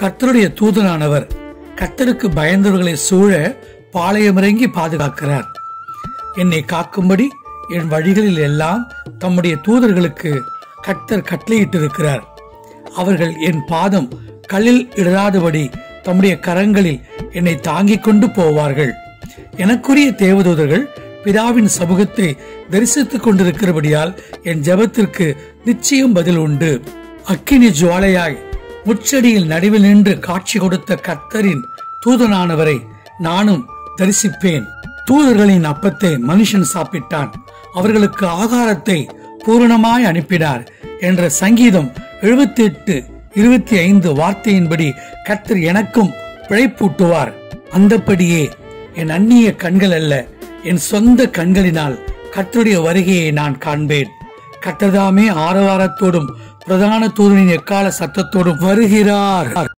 கர்த்தருடைய தூதனானவர் கர்த்தருக்கு பயந்தவர்களை சூழ பாளையமிறங்கி பாதுகாக்கிறார் என்னை காக்கும்படி என் வழிகளில் எல்லாம் தம்முடைய தூதர்களுக்கு கர்த்தர் கட்டளையிட்டிருக்கிறார் அவர்கள் என் பாதம் கல்லில் இடராதபடி தம்முடைய கரங்களில் என்னை தாங்கிக் கொண்டு போவார்கள் எனக்குரிய தேவதூதர்கள் பிதாவின் சமூகத்தை தரிசித்துக் கொண்டிருக்கிறபடியால் என் ஜெபத்திற்கு நிச்சயம் பதில் உண்டு அக்கினி ஜுவாலையாய் முச்சடியில் நடுவில் நின்று காட்சி கொடுத்த கர்த்தரின் தூதனானவரை நானும் தரிசிப்பேன் தூதர்களின் அப்பத்தை மனுஷன் சாப்பிட்டான் அவர்களுக்கு ஆகாரத்தை பூரணமாய் அனுப்பினார் என்ற சங்கீதம் எழுபத்தி எட்டு இருபத்தி ஐந்து வார்த்தையின்படி கர்த்தர் எனக்கும் பிழைப்பூட்டுவார் அந்தப்படியே என் அந்நிய கண்கள் அல்ல என் சொந்த கண்களினால் கர்த்தருடைய வருகையை நான் காண்பேன் கர்த்தர்தாமே ஆரவாரத்தோடும் பிரதான தூதனின் எக்கால சத்தத்தோடும் வருகிறார்